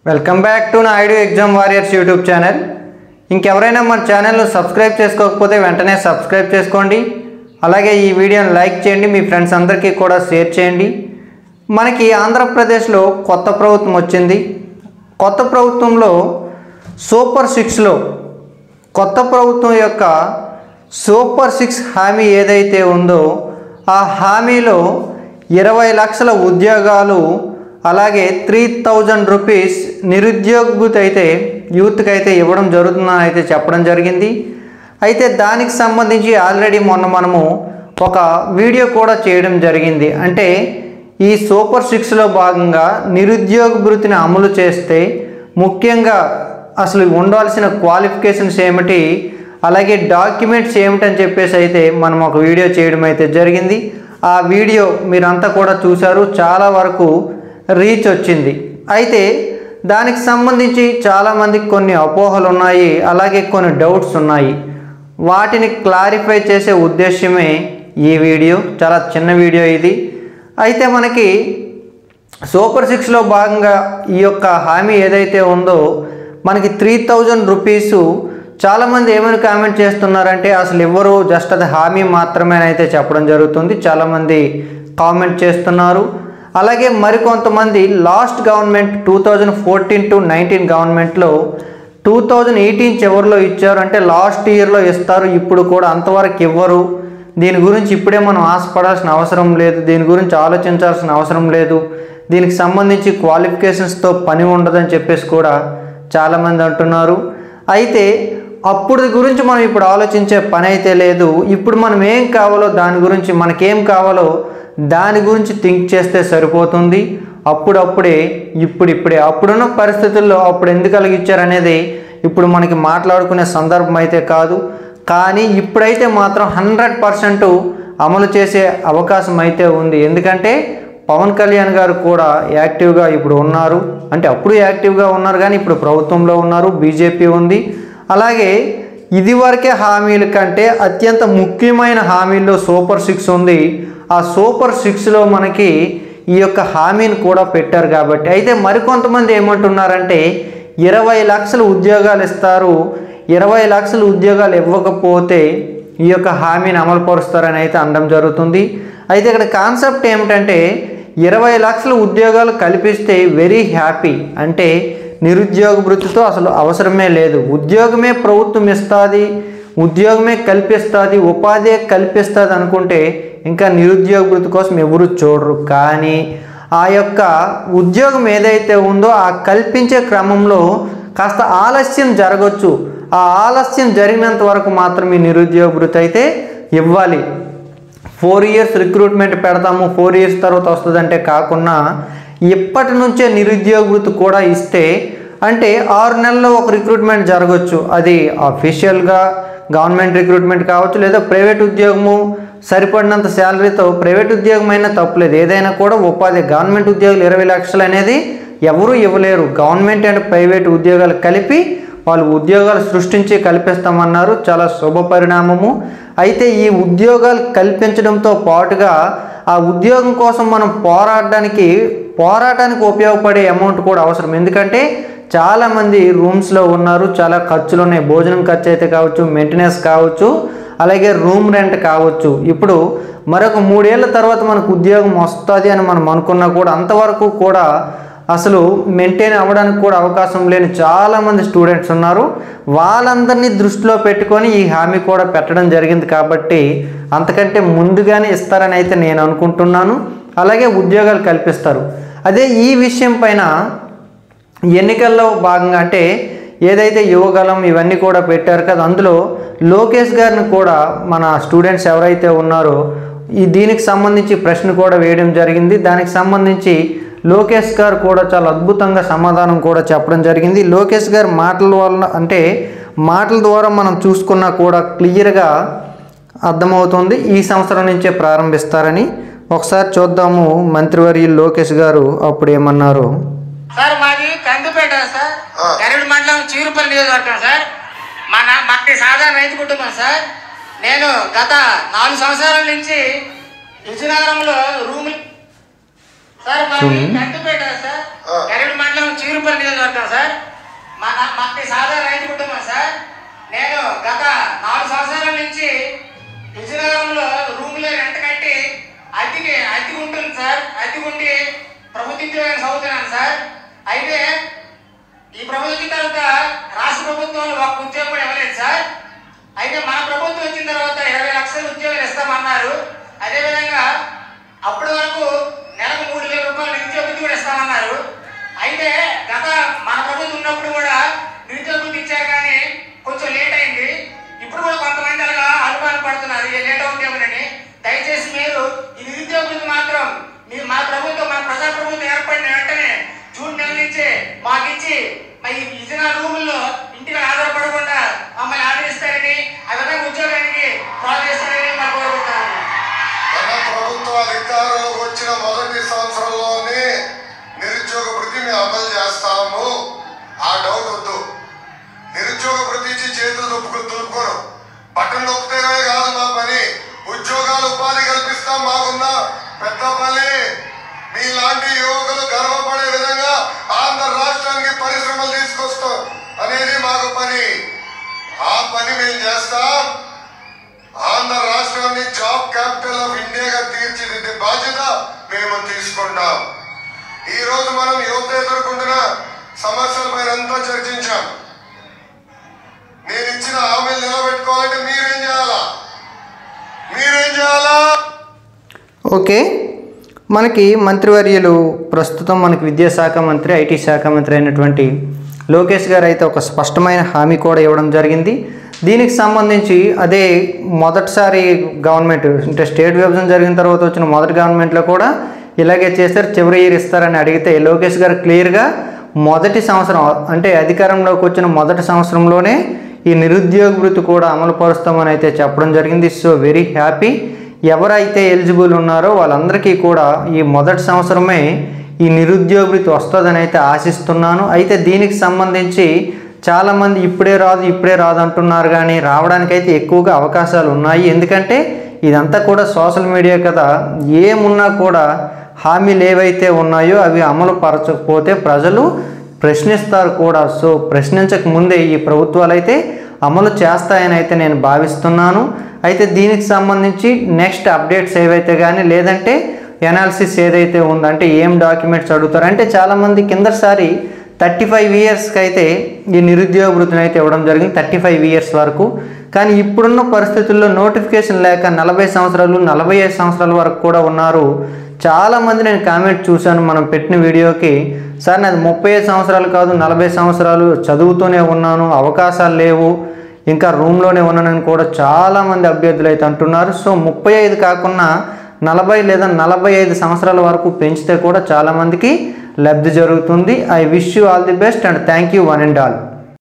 welcome back to Naidu exam warriors YouTube channel ఇంకెవరైనా మన ఛానల్ను సబ్స్క్రైబ్ చేసుకోకపోతే వెంటనే సబ్స్క్రైబ్ చేసుకోండి అలాగే ఈ వీడియోని లైక్ చేయండి మీ ఫ్రెండ్స్ అందరికీ కూడా షేర్ చేయండి మనకి ఆంధ్రప్రదేశ్లో కొత్త ప్రభుత్వం వచ్చింది కొత్త ప్రభుత్వంలో సూపర్ సిక్స్లో కొత్త ప్రభుత్వం యొక్క సూపర్ సిక్స్ హామీ ఏదైతే ఉందో ఆ హామీలో ఇరవై లక్షల ఉద్యోగాలు అలాగే త్రీ థౌజండ్ రూపీస్ నిరుద్యోగ అయితే యూత్కి అయితే ఇవ్వడం జరుగుతుందని అయితే చెప్పడం జరిగింది అయితే దానికి సంబంధించి ఆల్రెడీ మొన్న మనము ఒక వీడియో కూడా చేయడం జరిగింది అంటే ఈ సూపర్ సిక్స్లో భాగంగా నిరుద్యోగ భృతిని అమలు చేస్తే ముఖ్యంగా అసలు ఉండాల్సిన క్వాలిఫికేషన్స్ ఏమిటి అలాగే డాక్యుమెంట్స్ ఏమిటని చెప్పేసి అయితే మనం ఒక వీడియో చేయడం అయితే జరిగింది ఆ వీడియో మీరంతా కూడా చూశారు చాలా వరకు రీచ్ వచ్చింది అయితే దానికి సంబంధించి చాలామందికి కొన్ని అపోహలు ఉన్నాయి అలాగే కొన్ని డౌట్స్ ఉన్నాయి వాటిని క్లారిఫై చేసే ఉద్దేశమే ఈ వీడియో చాలా చిన్న వీడియో ఇది అయితే మనకి సూపర్ సిక్స్లో భాగంగా ఈ యొక్క హామీ ఏదైతే ఉందో మనకి త్రీ థౌజండ్ రూపీసు చాలామంది ఏమైనా కామెంట్ చేస్తున్నారంటే అసలు ఇవ్వరు జస్ట్ అది హామీ మాత్రమే అని అయితే చెప్పడం జరుగుతుంది చాలామంది కామెంట్ చేస్తున్నారు అలాగే మరికొంతమంది last government two thousand fourteen to nineteen గవర్నమెంట్లో టూ థౌజండ్ ఎయిటీన్ చివరిలో ఇచ్చారు అంటే లాస్ట్ ఇయర్లో ఇస్తారు ఇప్పుడు కూడా అంతవరకు ఇవ్వరు దీని గురించి ఇప్పుడే మనం ఆశపడాల్సిన అవసరం లేదు దీని గురించి ఆలోచించాల్సిన అవసరం లేదు దీనికి సంబంధించి క్వాలిఫికేషన్స్తో పని ఉండదని చెప్పేసి కూడా చాలామంది అంటున్నారు అయితే అప్పుడు గురించి మనం ఇప్పుడు ఆలోచించే పని అయితే లేదు ఇప్పుడు మనం ఏం కావాలో దాని గురించి మనకేం కావాలో దాని గురించి థింక్ చేస్తే సరిపోతుంది అప్పుడప్పుడే ఇప్పుడిప్పుడే అప్పుడున్న పరిస్థితుల్లో అప్పుడు ఎందుకు కలిగిచ్చారనేది ఇప్పుడు మనకి మాట్లాడుకునే సందర్భం అయితే కాదు కానీ ఇప్పుడైతే మాత్రం హండ్రెడ్ పర్సెంట్ అమలు చేసే అవకాశం అయితే ఉంది ఎందుకంటే పవన్ కళ్యాణ్ గారు కూడా యాక్టివ్గా ఇప్పుడు ఉన్నారు అంటే అప్పుడు యాక్టివ్గా ఉన్నారు కానీ ఇప్పుడు ప్రభుత్వంలో ఉన్నారు బీజేపీ ఉంది అలాగే ఇదివరకే హామీల కంటే అత్యంత ముఖ్యమైన హామీల్లో సూపర్ సిక్స్ ఉంది ఆ సూపర్ సిక్స్లో మనకి ఈ యొక్క హామీని కూడా పెట్టారు కాబట్టి అయితే మరికొంతమంది ఏమంటున్నారంటే ఇరవై లక్షల ఉద్యోగాలు ఇస్తారు ఇరవై లక్షల ఉద్యోగాలు ఇవ్వకపోతే ఈ యొక్క హామీని అమలుపరుస్తారని అయితే అనడం జరుగుతుంది అయితే ఇక్కడ కాన్సెప్ట్ ఏమిటంటే ఇరవై లక్షల ఉద్యోగాలు కల్పిస్తే వెరీ హ్యాపీ అంటే నిరుద్యోగ వృత్తితో అసలు అవసరమే లేదు ఉద్యోగమే ప్రభుత్వం ఇస్తుంది ఉద్యోగమే కల్పిస్తుంది ఉపాధి కల్పిస్తుంది అనుకుంటే ఇంకా నిరుద్యోగ వృత్తి కోసం ఎవరు చూడరు కానీ ఆ యొక్క ఉద్యోగం ఏదైతే ఉందో ఆ కల్పించే క్రమంలో కాస్త ఆలస్యం జరగచ్చు ఆ ఆలస్యం జరిగినంత వరకు మాత్రం ఈ నిరుద్యోగ వృత్తి అయితే ఇవ్వాలి ఫోర్ ఇయర్స్ రిక్రూట్మెంట్ పెడతాము ఫోర్ ఇయర్స్ తర్వాత వస్తుందంటే కాకుండా ఇప్పటి నుంచే నిరుద్యోగ వృత్తి కూడా ఇస్తే అంటే ఆరు నెలల్లో ఒక రిక్రూట్మెంట్ జరగచ్చు అది అఫీషియల్గా గవర్నమెంట్ రిక్రూట్మెంట్ కావచ్చు లేదా ప్రైవేట్ ఉద్యోగము సరిపడినంత శాలరీతో ప్రైవేట్ ఉద్యోగం అయినా తప్పులేదు ఏదైనా కూడా ఉపాధి గవర్నమెంట్ ఉద్యోగులు ఇరవై లక్షలు అనేది ఎవరూ ఇవ్వలేరు గవర్నమెంట్ అండ్ ప్రైవేట్ ఉద్యోగాలు కలిపి వాళ్ళు ఉద్యోగాలు సృష్టించి కల్పిస్తామన్నారు చాలా శుభ పరిణామము అయితే ఈ ఉద్యోగాలు కల్పించడంతో పాటుగా ఆ ఉద్యోగం కోసం మనం పోరాడడానికి పోరాటానికి ఉపయోగపడే అమౌంట్ కూడా అవసరం ఎందుకంటే చాలామంది రూమ్స్లో ఉన్నారు చాలా ఖర్చులు ఉన్నాయి భోజనం ఖర్చు అయితే కావచ్చు మెయింటెనెన్స్ కావచ్చు అలాగే రూమ్ రెంట్ కావచ్చు ఇప్పుడు మరొక మూడేళ్ల తర్వాత మనకు ఉద్యోగం వస్తుంది అని మనం అనుకున్నా కూడా అంతవరకు కూడా అసలు మెయింటైన్ అవ్వడానికి కూడా అవకాశం లేని చాలామంది స్టూడెంట్స్ ఉన్నారు వాళ్ళందరినీ దృష్టిలో పెట్టుకొని ఈ హామీ కూడా పెట్టడం జరిగింది కాబట్టి అంతకంటే ముందుగానే ఇస్తారని అయితే నేను అనుకుంటున్నాను అలాగే ఉద్యోగాలు కల్పిస్తారు అదే ఈ విషయం పైన ఎన్నికల్లో భాగంగా అంటే ఏదైతే యువగలం ఇవన్నీ కూడా పెట్టారు కదా అందులో లోకేష్ గారిని కూడా మన స్టూడెంట్స్ ఎవరైతే ఉన్నారో ఈ దీనికి సంబంధించి ప్రశ్న కూడా వేయడం జరిగింది దానికి సంబంధించి లోకేష్ గారు కూడా చాలా అద్భుతంగా సమాధానం కూడా చెప్పడం జరిగింది లోకేష్ గారి మాటల వల్ల అంటే మాటల ద్వారా మనం చూసుకున్నా కూడా క్లియర్గా అర్థమవుతుంది ఈ సంవత్సరం నుంచే ప్రారంభిస్తారని ఒకసారి చూద్దాము మంత్రివర్యులు లోకేష్ గారు అప్పుడు ఏమన్నారు సార్ మాది కందిపేట సార్ గరిడి మండలం చీరుపల్లి నియోజకవర్గం సార్ మా నా మాది సాధారణ రైతు కుటుంబం సార్ నేను గత నాలుగు సంవత్సరాల నుంచి విజయనగరంలో రూమ్ సార్ మాది కందిపేట సార్ గరిడి మండలం చీరుపల్లి చీరుపల్లి నియోజకవర్గం సార్ మా నా- మాది సాధారణ రైతు కుటుంబం సార్ నేను గత నాలుగు సంవత్సరాల నుంచి విజయనగరంలో రూమ్లో రెంట్ కట్టి అద్దెకి అద్దెకి ఉంటుంది సార్ అద్దెకి ఉండి ప్రభుత్వ ఉద్యోగాన్ని చదువుతున్నాను సార్ అయితే ఈ ప్రభుత్వం వచ్చిన తర్వాత రాష్ట్ర ప్రభుత్వంలో ఒక ఉద్యోగం కూడా ఇవ్వలేదు సార్ అయితే మన ప్రభుత్వం వచ్చిన తర్వాత ఇరవై లక్షల ఉద్యోగాలు ఇస్తామన్నారు అదేవిధంగా అప్పటి వరకు నెలకు మూడు వేల రూపాయలు నిరుద్యోగ వృత్తి కూడా ఇస్తామన్నారు అయితే గత మన ప్రభుత్వం ఉన్నప్పుడు కూడా నిరుద్యోగ వృత్తి ఇచ్చారు కానీ కొంచెం లేట్ అయింది ఇప్పుడు కూడా కొంతమంది అలాగా అనుమానం పడుతున్నారు ఏ లేట్ అవుతుందేమోనని దయచేసి మీరు ఈ నిరుద్యోగ వృత్తి మాత్రం మీ మా ప్రభుత్వం మన ప్రజా ప్రభుత్వం ఏర్పడిన వెంటనే జూన్ నెల నుంచి మాకు ఇచ్చి మరి ఈ ఇచ్చిన రూముల్లో ఇంటికి ఆధారపడకుండా మమ్మల్ని ఆదరిస్తారని ఆ విధంగా ఉద్యోగానికి ప్రోత్సహిస్తారని మనం కోరుకుంటాము మన ప్రభుత్వ అధికారంలోకి వచ్చిన మొదటి సంవత్సరంలోనే నిరుద్యోగ వృత్తిని అమలు చేస్తాము ఆ డౌట్ వద్దు నిరుద్యోగ వృత్తి ఇచ్చి చేతులు దుప్పుకు దులుపుకోరు బటన్ నొక్కితేనే కాదు మా పని ఉద్యోగాలు ఉపాధి కల్పిస్తాం మాకున్న పెద్ద పని మీలాంటి యువకులు గర్వపడే విధంగా ఆంధ్ర రాష్ట్రానికి పరిశ్రమలు తీసుకొస్తాం అనేది మాకు పని ఆ పని మేము చేస్తాం ఆంధ్ర రాష్ట్రాన్ని జాబ్ క్యాపిటల్ ఆఫ్ ఇండియాగా తీర్చిదిద్దే బాధ్యత మేము తీసుకుంటాం ఈ రోజు మనం యువత ఎదుర్కొంటున్న సమస్యలపై అంతా చర్చించాం నేను ఇచ్చిన హామీలు నిలబెట్టుకోవాలంటే మీరేం చేయాలా మీరేం చేయాలా ఓకే మనకి మంత్రివర్యులు ప్రస్తుతం మనకి విద్యాశాఖ మంత్రి ఐటీ శాఖ మంత్రి అయినటువంటి లోకేష్ గారు అయితే ఒక స్పష్టమైన హామీ కూడా ఇవ్వడం జరిగింది దీనికి సంబంధించి అదే మొదటిసారి గవర్నమెంట్ అంటే స్టేట్ విభజన జరిగిన తర్వాత వచ్చిన మొదటి గవర్నమెంట్లో కూడా ఇలాగే చేస్తారు చివరి ఇయర్ ఇస్తారని అడిగితే లోకేష్ గారు క్లియర్గా మొదటి సంవత్సరం అంటే అధికారంలోకి వచ్చిన మొదటి సంవత్సరంలోనే ఈ నిరుద్యోగ వృత్తి కూడా అమలు పరుస్తామని అయితే చెప్పడం జరిగింది సో వెరీ హ్యాపీ ఎవరైతే ఎలిజిబుల్ ఉన్నారో వాళ్ళందరికీ కూడా ఈ మొదటి సంవత్సరమే ఈ నిరుద్యోగ వృత్తి వస్తుందని అయితే ఆశిస్తున్నాను అయితే దీనికి సంబంధించి చాలామంది ఇప్పుడే రాదు ఇప్పుడే రాదు అంటున్నారు కానీ రావడానికైతే ఎక్కువగా అవకాశాలు ఉన్నాయి ఎందుకంటే ఇదంతా కూడా సోషల్ మీడియా కదా ఏమున్నా కూడా హామీలు ఏవైతే ఉన్నాయో అవి అమలు పరచకపోతే ప్రజలు ప్రశ్నిస్తారు కూడా సో ప్రశ్నించక ముందే ఈ ప్రభుత్వాలు అయితే అమలు చేస్తాయని అయితే నేను భావిస్తున్నాను అయితే దీనికి సంబంధించి నెక్స్ట్ అప్డేట్స్ ఏవైతే కానీ లేదంటే ఎనాలిసిస్ ఏదైతే ఉందో అంటే ఏం డాక్యుమెంట్స్ అడుగుతారు అంటే చాలామంది కిందసారి థర్టీ ఫైవ్ ఇయర్స్కి అయితే ఈ నిరుద్యోగ వృత్తిని అయితే ఇవ్వడం జరిగింది థర్టీ ఫైవ్ ఇయర్స్ వరకు కానీ ఇప్పుడున్న పరిస్థితుల్లో నోటిఫికేషన్ లేక నలభై సంవత్సరాలు నలభై ఐదు సంవత్సరాల వరకు కూడా ఉన్నారు చాలామంది నేను కామెంట్ చూశాను మనం పెట్టిన వీడియోకి సార్ నాది ముప్పై ఐదు సంవత్సరాలు కాదు నలభై సంవత్సరాలు చదువుతూనే ఉన్నాను అవకాశాలు లేవు ఇంకా రూమ్లోనే ఉన్నానని కూడా చాలామంది అభ్యర్థులు అయితే అంటున్నారు సో ముప్పై ఐదు కాకుండా నలభై లేదా నలభై ఐదు సంవత్సరాల వరకు పెంచితే కూడా చాలామందికి లబ్ధి జరుగుతుంది I wish you all the best and thank you one and all